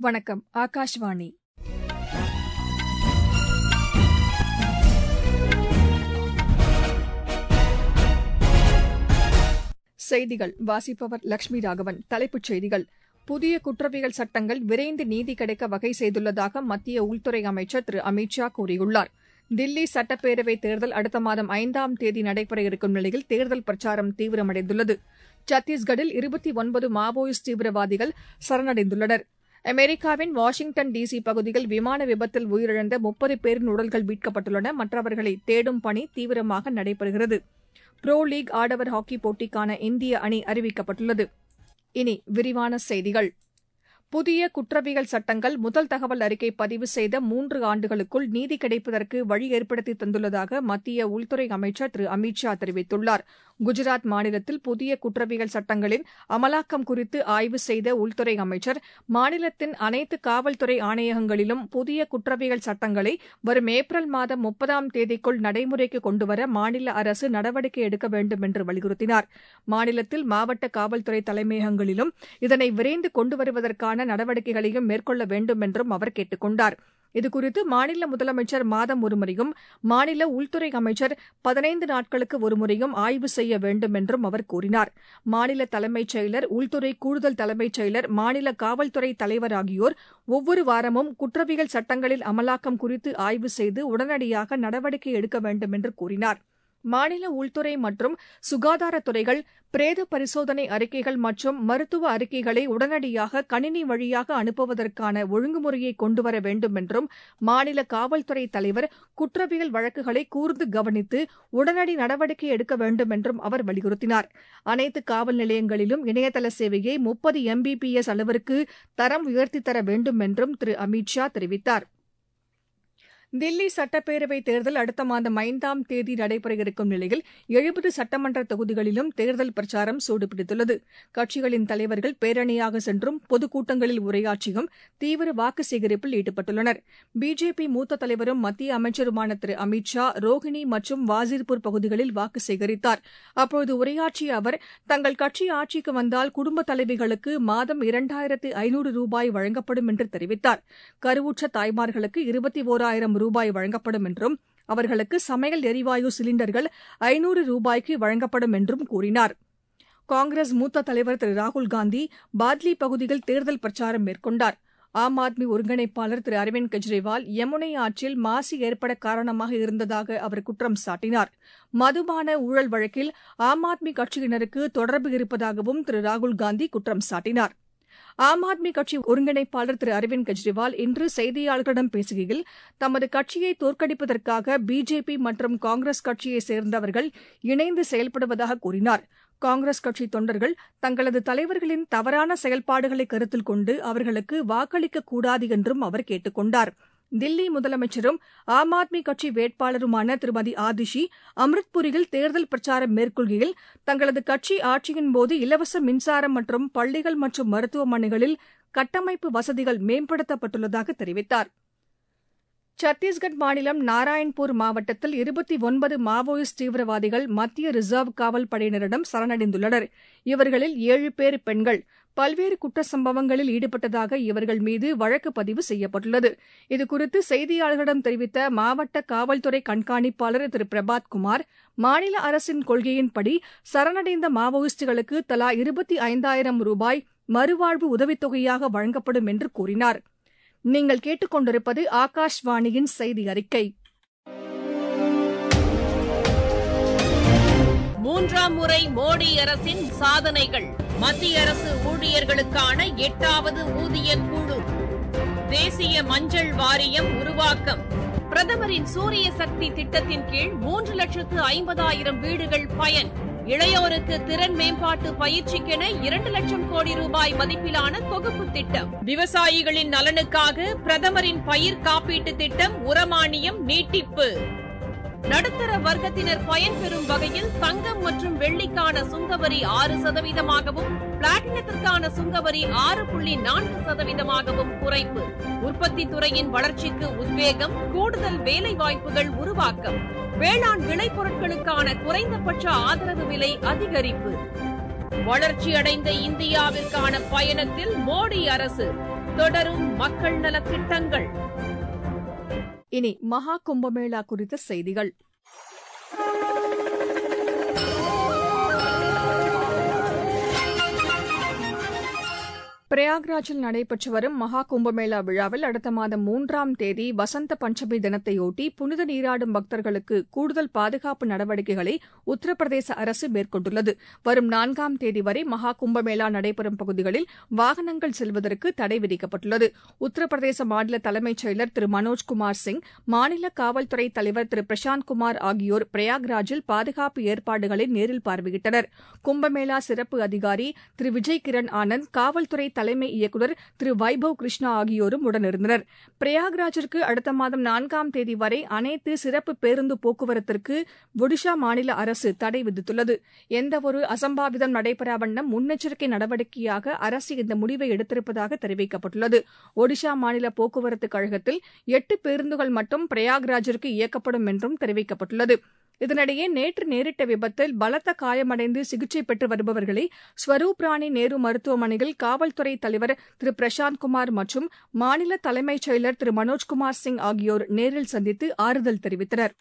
வணக்கம் ஆகாஷ்வாணி செய்திகள் வாசிப்பவர் லட்சுமி ராகவன் தலைப்புச் செய்திகள் புதிய குற்றவியல் சட்டங்கள் விரைந்து நீதி கிடைக்க வகை செய்துள்ளதாக மத்திய உள்துறை அமைச்சர் திரு அமித் ஷா கூறியுள்ளார் தில்லி சட்டப்பேரவைத் தேர்தல் அடுத்த மாதம் ஐந்தாம் தேதி நடைபெற இருக்கும் நிலையில் தேர்தல் பிரச்சாரம் தீவிரமடைந்துள்ளது சத்தீஸ்கட்டில் இருபத்தி ஒன்பது மாவோயிஸ்ட் தீவிரவாதிகள் சரணடைந்துள்ளனர் அமெரிக்காவின் வாஷிங்டன் டிசி பகுதியில் விமான விபத்தில் உயிரிழந்த முப்பது பேரின் உடல்கள் மீட்கப்பட்டுள்ளன மற்றவர்களை தேடும் பணி தீவிரமாக நடைபெறுகிறது புரோ லீக் ஆடவர் ஹாக்கி போட்டிக்கான இந்திய அணி அறிவிக்கப்பட்டுள்ளது இனி விரிவான செய்திகள் புதிய குற்றவியல் சட்டங்கள் முதல் தகவல் அறிக்கை பதிவு செய்த மூன்று ஆண்டுகளுக்குள் நீதி கிடைப்பதற்கு வழி ஏற்படுத்தி தந்துள்ளதாக மத்திய உள்துறை அமைச்சர் திரு அமித் ஷா தெரிவித்துள்ளார் குஜராத் மாநிலத்தில் புதிய குற்றவியல் சட்டங்களின் அமலாக்கம் குறித்து ஆய்வு செய்த உள்துறை அமைச்சர் மாநிலத்தின் அனைத்து காவல்துறை ஆணையகங்களிலும் புதிய குற்றவியல் சட்டங்களை வரும் ஏப்ரல் மாதம் முப்பதாம் தேதிக்குள் நடைமுறைக்கு கொண்டுவர மாநில அரசு நடவடிக்கை எடுக்க வேண்டும் என்று வலியுறுத்தினார் மாநிலத்தில் மாவட்ட காவல்துறை தலைமையகங்களிலும் இதனை விரைந்து கொண்டு வருவதற்கான நடவடிக்கைகளையும் மேற்கொள்ள வேண்டும் என்றும் அவர் கேட்டுக் கொண்டார் இதுகுறித்து மாநில முதலமைச்சர் மாதம் ஒருமுறையும் மாநில உள்துறை அமைச்சர் பதினைந்து நாட்களுக்கு ஒருமுறையும் ஆய்வு செய்ய வேண்டும் என்றும் அவர் கூறினார் மாநில தலைமைச் செயலர் உள்துறை கூடுதல் தலைமைச் செயலர் மாநில காவல்துறை தலைவர் ஆகியோர் ஒவ்வொரு வாரமும் குற்றவியல் சட்டங்களில் அமலாக்கம் குறித்து ஆய்வு செய்து உடனடியாக நடவடிக்கை எடுக்க வேண்டும் என்று கூறினார் மாநில உள்துறை மற்றும் சுகாதாரத்துறைகள் பிரேத பரிசோதனை அறிக்கைகள் மற்றும் மருத்துவ அறிக்கைகளை உடனடியாக கணினி வழியாக அனுப்புவதற்கான ஒழுங்குமுறையை கொண்டுவர வேண்டும் என்றும் மாநில காவல்துறை தலைவர் குற்றவியல் வழக்குகளை கூர்ந்து கவனித்து உடனடி நடவடிக்கை எடுக்க வேண்டும் என்றும் அவர் வலியுறுத்தினார் அனைத்து காவல் நிலையங்களிலும் இணையதள சேவையை முப்பது எம்பிபிஎஸ் அளவிற்கு தரம் உயர்த்தித் தர வேண்டும் என்றும் திரு அமித் ஷா தெரிவித்தார் தில்லி சட்டப்பேரவைத் தேர்தல் அடுத்த மாதம் ஐந்தாம் தேதி நடைபெற இருக்கும் நிலையில் எழுபது சட்டமன்ற தொகுதிகளிலும் தேர்தல் பிரச்சாரம் சூடுபிடித்துள்ளது கட்சிகளின் தலைவர்கள் பேரணியாக சென்றும் பொதுக்கூட்டங்களில் உரையாற்றியும் தீவிர வாக்கு சேகரிப்பில் ஈடுபட்டுள்ளனர் பிஜேபி மூத்த தலைவரும் மத்திய அமைச்சருமான திரு அமித் ஷா ரோஹிணி மற்றும் வாசிர்பூர் பகுதிகளில் வாக்கு சேகரித்தார் அப்போது உரையாற்றிய அவர் தங்கள் கட்சி ஆட்சிக்கு வந்தால் குடும்ப தலைவிகளுக்கு மாதம் இரண்டாயிரத்து ஐநூறு ரூபாய் வழங்கப்படும் என்று தெரிவித்தார் கருவுற்ற தாய்மார்களுக்கு இருபத்தி ஒராயிரம் ரூபாய் வழங்கப்படும் என்றும் அவர்களுக்கு சமையல் எரிவாயு சிலிண்டர்கள் ஐநூறு ரூபாய்க்கு வழங்கப்படும் என்றும் கூறினார் காங்கிரஸ் மூத்த தலைவர் திரு ராகுல்காந்தி பாத்லி பகுதியில் தேர்தல் பிரச்சாரம் மேற்கொண்டார் ஆம் ஆத்மி ஒருங்கிணைப்பாளர் திரு அரவிந்த் கெஜ்ரிவால் யமுனை ஆற்றில் மாசு ஏற்பட காரணமாக இருந்ததாக அவர் குற்றம் சாட்டினார் மதுபான ஊழல் வழக்கில் ஆம் ஆத்மி கட்சியினருக்கு தொடர்பு இருப்பதாகவும் திரு ராகுல்காந்தி குற்றம் சாட்டினார் ஆம் ஆத்மி கட்சி ஒருங்கிணைப்பாளர் திரு அரவிந்த் கெஜ்ரிவால் இன்று செய்தியாளர்களிடம் பேசுகையில் தமது கட்சியை தோற்கடிப்பதற்காக பிஜேபி மற்றும் காங்கிரஸ் கட்சியைச் சேர்ந்தவர்கள் இணைந்து செயல்படுவதாக கூறினார் காங்கிரஸ் கட்சி தொண்டர்கள் தங்களது தலைவர்களின் தவறான செயல்பாடுகளை கருத்தில் கொண்டு அவர்களுக்கு வாக்களிக்கக் கூடாது என்றும் அவர் கேட்டுக் கொண்டார் தில்லி முதலமைச்சரும் ஆம் ஆத்மி கட்சி வேட்பாளருமான திருமதி ஆதிஷி அம்ரித்பூரில் தேர்தல் பிரச்சாரம் மேற்கொள்கையில் தங்களது கட்சி ஆட்சியின்போது இலவச மின்சாரம் மற்றும் பள்ளிகள் மற்றும் மருத்துவமனைகளில் கட்டமைப்பு வசதிகள் மேம்படுத்தப்பட்டுள்ளதாக தெரிவித்தார் சத்தீஸ்கட் மாநிலம் நாராயண்பூர் மாவட்டத்தில் இருபத்தி ஒன்பது மாவோயிஸ்ட் தீவிரவாதிகள் மத்திய ரிசர்வ் காவல் படையினரிடம் சரணடைந்துள்ளனர் இவர்களில் ஏழு பேர் பெண்கள் பல்வேறு குற்ற சம்பவங்களில் ஈடுபட்டதாக இவர்கள் மீது வழக்கு பதிவு செய்யப்பட்டுள்ளது இதுகுறித்து செய்தியாளர்களிடம் தெரிவித்த மாவட்ட காவல்துறை கண்காணிப்பாளர் திரு பிரபாத் குமார் மாநில அரசின் கொள்கையின்படி சரணடைந்த மாவோயிஸ்டுகளுக்கு தலா இருபத்தி ஐந்தாயிரம் ரூபாய் மறுவாழ்வு உதவித்தொகையாக வழங்கப்படும் என்று கூறினார் நீங்கள் கேட்டுக்கொண்டிருப்பது ஆகாஷ்வாணியின் செய்தி அறிக்கை மூன்றாம் முறை மோடி அரசின் சாதனைகள் மத்திய அரசு ஊழியர்களுக்கான எட்டாவது ஊதிய குழு தேசிய மஞ்சள் வாரியம் உருவாக்கம் பிரதமரின் சூரிய சக்தி திட்டத்தின் கீழ் மூன்று லட்சத்து ஐம்பதாயிரம் வீடுகள் பயன் இளையோருக்கு திறன் மேம்பாட்டு பயிற்சிக்கென இரண்டு லட்சம் கோடி ரூபாய் மதிப்பிலான தொகுப்பு திட்டம் விவசாயிகளின் நலனுக்காக பிரதமரின் பயிர் காப்பீட்டு திட்டம் உரமானியம் நீட்டிப்பு நடுத்தர வர்க்கத்தினர் பயன்பெறும் வகையில் தங்கம் மற்றும் வெள்ளிக்கான சுங்கவரி ஆறு சதவீதமாகவும் பிளாட்டினத்திற்கான சுங்கவரி ஆறு புள்ளி நான்கு சதவீதமாகவும் குறைப்பு உற்பத்தி துறையின் வளர்ச்சிக்கு உத்வேகம் கூடுதல் வேலை வாய்ப்புகள் உருவாக்கம் வேளாண் விளைபொருட்களுக்கான குறைந்தபட்ச ஆதரவு விலை அதிகரிப்பு வளர்ச்சியடைந்த இந்தியாவிற்கான பயணத்தில் மோடி அரசு தொடரும் மக்கள் நலத் திட்டங்கள் இனி மகா கும்பமேளா குறித்த செய்திகள் பிரயாக்ராஜில் நடைபெற்று வரும் மகா கும்பமேளா விழாவில் அடுத்த மாதம் மூன்றாம் தேதி வசந்த பஞ்சமி தினத்தையொட்டி புனித நீராடும் பக்தர்களுக்கு கூடுதல் பாதுகாப்பு நடவடிக்கைகளை உத்தரப்பிரதேச அரசு மேற்கொண்டுள்ளது வரும் நான்காம் தேதி வரை மகா கும்பமேளா நடைபெறும் பகுதிகளில் வாகனங்கள் செல்வதற்கு தடை விதிக்கப்பட்டுள்ளது உத்தரப்பிரதேச மாநில தலைமைச் செயலர் திரு மனோஜ்குமார் சிங் மாநில காவல்துறை தலைவர் திரு பிரசாந்த் குமார் ஆகியோர் பிரயாக்ராஜில் பாதுகாப்பு ஏற்பாடுகளை நேரில் பார்வையிட்டனர் கும்பமேளா சிறப்பு அதிகாரி திரு விஜய் கிரண் ஆனந்த் காவல்துறை தலைமை இயக்குநர் திரு வைபவ் கிருஷ்ணா ஆகியோரும் உடனிருந்தனர் பிரயாக்ராஜிற்கு அடுத்த மாதம் நான்காம் தேதி வரை அனைத்து சிறப்பு பேருந்து போக்குவரத்திற்கு ஒடிஷா மாநில அரசு தடை விதித்துள்ளது எந்தவொரு அசம்பாவிதம் நடைபெறா வண்ணம் முன்னெச்சரிக்கை நடவடிக்கையாக அரசு இந்த முடிவை எடுத்திருப்பதாக தெரிவிக்கப்பட்டுள்ளது ஒடிஷா மாநில போக்குவரத்து கழகத்தில் எட்டு பேருந்துகள் மட்டும் பிரயாக்ராஜிற்கு இயக்கப்படும் என்றும் தெரிவிக்கப்பட்டுள்ளது இதனிடையே நேற்று நேரிட்ட விபத்தில் பலத்த காயமடைந்து சிகிச்சை பெற்று வருபவர்களை ஸ்வரூப் ராணி நேரு மருத்துவமனையில் காவல்துறை தலைவர் திரு பிரசாந்த் குமார் மற்றும் மாநில தலைமைச் செயலர் திரு மனோஜ்குமார் சிங் ஆகியோர் நேரில் சந்தித்து ஆறுதல் தெரிவித்தனர்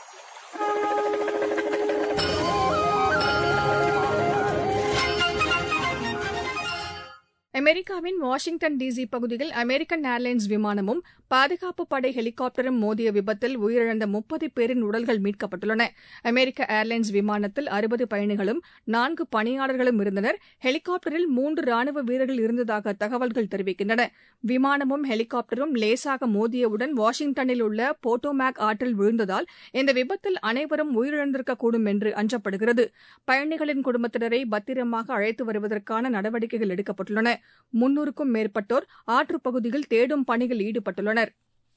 அமெரிக்காவின் வாஷிங்டன் டிசி பகுதியில் அமெரிக்கன் ஏர்லைன்ஸ் விமானமும் பாதுகாப்பு படை ஹெலிகாப்டரும் மோதிய விபத்தில் உயிரிழந்த முப்பது பேரின் உடல்கள் மீட்கப்பட்டுள்ளன அமெரிக்க ஏர்லைன்ஸ் விமானத்தில் அறுபது பயணிகளும் நான்கு பணியாளர்களும் இருந்தனர் ஹெலிகாப்டரில் மூன்று ராணுவ வீரர்கள் இருந்ததாக தகவல்கள் தெரிவிக்கின்றன விமானமும் ஹெலிகாப்டரும் லேசாக மோதியவுடன் வாஷிங்டனில் உள்ள போட்டோமேக் ஆற்றில் விழுந்ததால் இந்த விபத்தில் அனைவரும் உயிரிழந்திருக்கக்கூடும் என்று அஞ்சப்படுகிறது பயணிகளின் குடும்பத்தினரை பத்திரமாக அழைத்து வருவதற்கான நடவடிக்கைகள் எடுக்கப்பட்டுள்ளன முன்னூறுக்கும் மேற்பட்டோர் ஆற்றுப் பகுதியில் தேடும் பணியில் ஈடுபட்டுள்ளனர்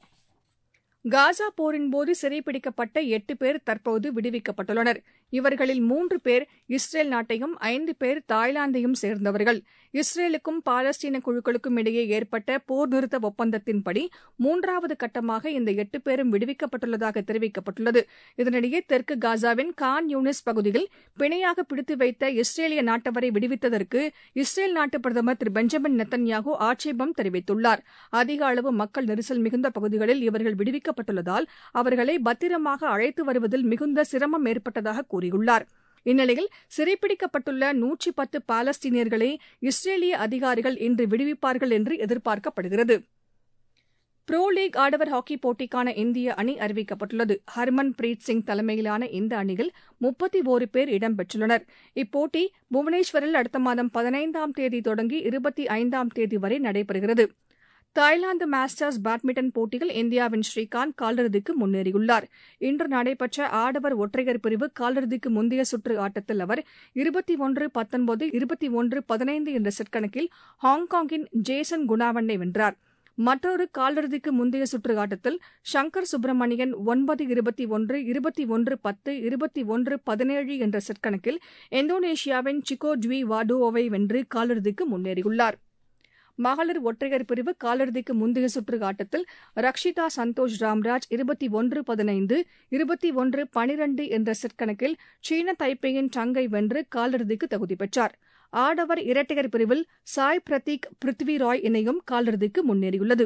காசா போரின்போது சிறைப்பிடிக்கப்பட்ட எட்டு பேர் தற்போது விடுவிக்கப்பட்டுள்ளனர் இவர்களில் மூன்று பேர் இஸ்ரேல் நாட்டையும் ஐந்து பேர் தாய்லாந்தையும் சேர்ந்தவர்கள் இஸ்ரேலுக்கும் பாலஸ்தீன குழுக்களுக்கும் இடையே ஏற்பட்ட போர் நிறுத்த ஒப்பந்தத்தின்படி மூன்றாவது கட்டமாக இந்த எட்டு பேரும் விடுவிக்கப்பட்டுள்ளதாக தெரிவிக்கப்பட்டுள்ளது இதனிடையே தெற்கு காசாவின் கான் யூனிஸ் பகுதியில் பிணையாக பிடித்து வைத்த இஸ்ரேலிய நாட்டவரை விடுவித்ததற்கு இஸ்ரேல் நாட்டு பிரதமர் திரு பெஞ்சமின் நெத்தன்யாகு ஆட்சேபம் தெரிவித்துள்ளார் அதிக அளவு மக்கள் நெரிசல் மிகுந்த பகுதிகளில் இவர்கள் விடுவிக்கப்பட்டுள்ளதால் அவர்களை பத்திரமாக அழைத்து வருவதில் மிகுந்த சிரமம் ஏற்பட்டதாக கூறியுள்ளார் இந்நிலையில் சிறைப்பிடிக்கப்பட்டுள்ள நூற்றி பத்து பாலஸ்தீனியர்களை இஸ்ரேலிய அதிகாரிகள் இன்று விடுவிப்பார்கள் என்று எதிர்பார்க்கப்படுகிறது புரோ லீக் ஆடவர் ஹாக்கி போட்டிக்கான இந்திய அணி அறிவிக்கப்பட்டுள்ளது ஹர்மன் பிரீத் சிங் தலைமையிலான இந்த அணியில் முப்பத்தி ஒரு பேர் இடம்பெற்றுள்ளனர் இப்போட்டி புவனேஸ்வரில் அடுத்த மாதம் பதினைந்தாம் தேதி தொடங்கி இருபத்தி ஐந்தாம் தேதி வரை நடைபெறுகிறது தாய்லாந்து மாஸ்டர்ஸ் பேட்மிண்டன் போட்டியில் இந்தியாவின் ஸ்ரீகாந்த் காலிறுதிக்கு முன்னேறியுள்ளார் இன்று நடைபெற்ற ஆடவர் ஒற்றையர் பிரிவு காலிறுதிக்கு முந்தைய சுற்று ஆட்டத்தில் அவர் இருபத்தி ஒன்று பத்தொன்பது இருபத்தி ஒன்று பதினைந்து என்ற செட் கணக்கில் ஹாங்காங்கின் ஜேசன் குணாவனை வென்றார் மற்றொரு காலிறுதிக்கு முந்தைய சுற்று ஆட்டத்தில் சங்கர் சுப்பிரமணியன் ஒன்பது இருபத்தி ஒன்று இருபத்தி ஒன்று பத்து இருபத்தி ஒன்று பதினேழு என்ற செட் கணக்கில் இந்தோனேஷியாவின் சிக்கோ ஜுவி வாடுவோவை வென்று காலிறுதிக்கு முன்னேறியுள்ளார் மகளிர் ஒற்றையர் பிரிவு காலிறுதிக்கு முந்தைய சுற்று ஆட்டத்தில் ரக்ஷிதா சந்தோஷ் ராம்ராஜ் இருபத்தி ஒன்று பதினைந்து இருபத்தி ஒன்று பனிரண்டு என்ற செட் கணக்கில் சீன தைப்பேயின் டங்கை வென்று காலிறுதிக்கு தகுதி பெற்றார் ஆடவர் இரட்டையர் பிரிவில் சாய் பிரதீக் பிருத்வி ராய் இணையும் காலிறுதிக்கு முன்னேறியுள்ளது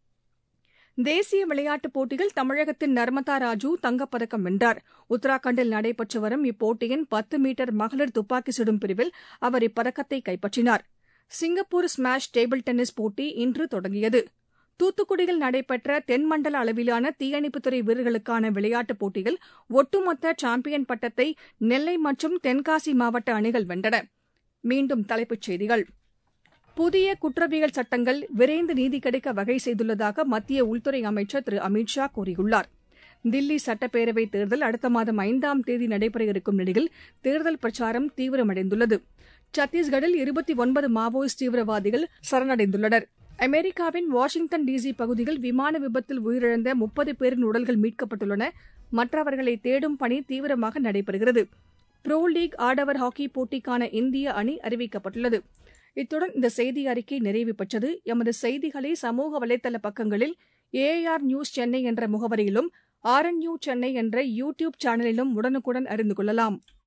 தேசிய விளையாட்டுப் போட்டியில் தமிழகத்தின் நர்மதா ராஜு தங்கப்பதக்கம் வென்றார் உத்தராகண்டில் நடைபெற்று வரும் இப்போட்டியின் பத்து மீட்டர் மகளிர் துப்பாக்கி சுடும் பிரிவில் அவர் இப்பதக்கத்தை கைப்பற்றினார் சிங்கப்பூர் ஸ்மாஷ் டேபிள் டென்னிஸ் போட்டி இன்று தொடங்கியது தூத்துக்குடியில் நடைபெற்ற தென்மண்டல அளவிலான தீயணைப்புத்துறை வீரர்களுக்கான விளையாட்டுப் போட்டியில் ஒட்டுமொத்த சாம்பியன் பட்டத்தை நெல்லை மற்றும் தென்காசி மாவட்ட அணிகள் வென்றன மீண்டும் தலைப்புச் செய்திகள் புதிய குற்றவியல் சட்டங்கள் விரைந்து நீதி கிடைக்க வகை செய்துள்ளதாக மத்திய உள்துறை அமைச்சர் திரு அமித் ஷா கூறியுள்ளார் தில்லி சட்டப்பேரவை தேர்தல் அடுத்த மாதம் ஐந்தாம் தேதி நடைபெற இருக்கும் நிலையில் தேர்தல் பிரச்சாரம் தீவிரமடைந்துள்ளது சத்தீஸ்கரில் இருபத்தி ஒன்பது மாவோயிஸ்ட் தீவிரவாதிகள் சரணடைந்துள்ளனர் அமெரிக்காவின் வாஷிங்டன் டிசி பகுதியில் விமான விபத்தில் உயிரிழந்த முப்பது பேரின் உடல்கள் மீட்கப்பட்டுள்ளன மற்றவர்களை தேடும் பணி தீவிரமாக நடைபெறுகிறது புரோ லீக் ஆடவர் ஹாக்கி போட்டிக்கான இந்திய அணி அறிவிக்கப்பட்டுள்ளது இத்துடன் இந்த செய்தி அறிக்கை நிறைவு பெற்றது எமது செய்திகளை சமூக வலைதள பக்கங்களில் ஏஆர் நியூஸ் சென்னை என்ற முகவரியிலும் ஆர்என்யூ சென்னை என்ற யூ டியூப் சேனலிலும் உடனுக்குடன் அறிந்து கொள்ளலாம்